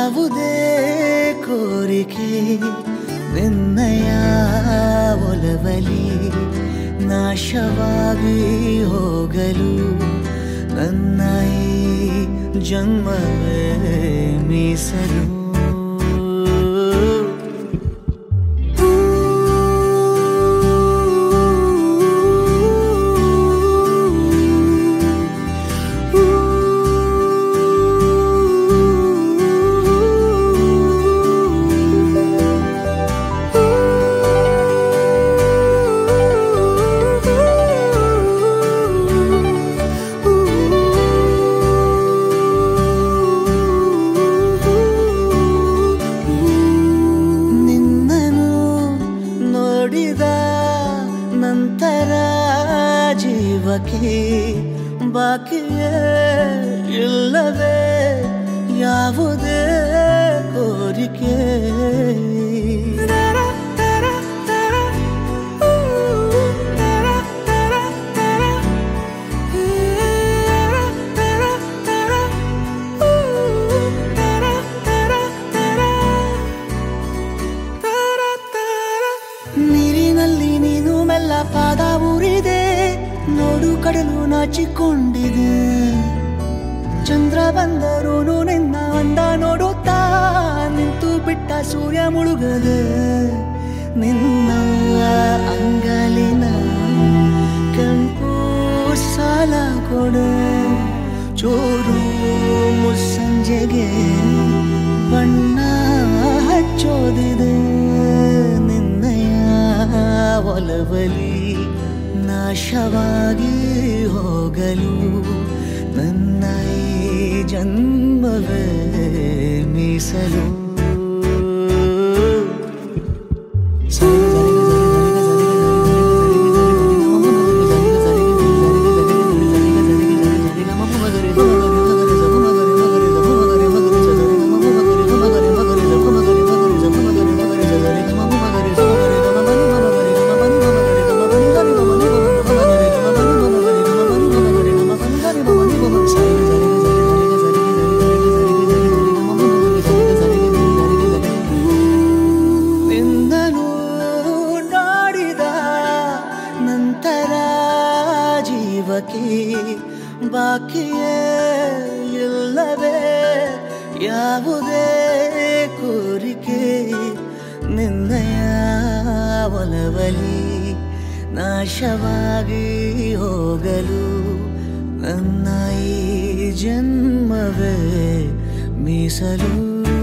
ಯಾವುದೇ ಕೋರಿಕೆ ನಿನ್ನಯ ಒಲವಲಿ ನಾಶವಾಗಿ ಹೋಗಲು ನನ್ನ ಈ ಜನ್ಮವೇ ಮೀಸಲು ನಿನ್ನನು ನೋಡಿದ ನಂತರ ಜೀವಕ್ಕೆ ಬಾಕಿಯೇ ಇಲ್ಲವೇ ಯಾವುದೇ ಕೋರಿಕೆ ನೀರಿನಲ್ಲಿ ನೀನು ಮೆಲ್ಲ ಪಾದ ಊರಿದೆ ನೋಡು ಕಡಲು ನಾಚಿಕೊಂಡಿದೆ ಚಂದ್ರ ಬಂದರೂ ನಿನ್ನ ಅಂದ ನೋಡುತ್ತಾ ನಿಂತು ಬಿಟ್ಟ ಸೂರ್ಯ ಮುಳುಗದೆ ನಿನ್ನ ಅಂಗಲಿನ ಕೆಂಪು ಸಾಲ ಕೊಡು ಚೂರು ಮುಸ್ಸಂಜೆಗೆ ಬಣ್ಣ ಹಚ್ಚೋದಿದೆ ನಿನ್ನಯ ಒಲವಲಿ ನಾಶವಾಗಿ ಹೋಗಲು ನನ್ನ ಈ ಜನ್ಮವೇ ಮೀಸಲು ನಿನ್ನನು ನೋಡಿದ ನಂತರ ಜೀವಕ್ಕೆ ಬಾಕಿಯೇ ಇಲ್ಲವೇ ಯಾವುದೇ ಕೋರಿಕೆ ನಿನ್ನಯ ಒಲವಲಿ ನಾಶವಾಗಿ ಹೋಗಲು ನನ್ನ ಈ ಜನ್ಮವೇ ಮೀಸಲು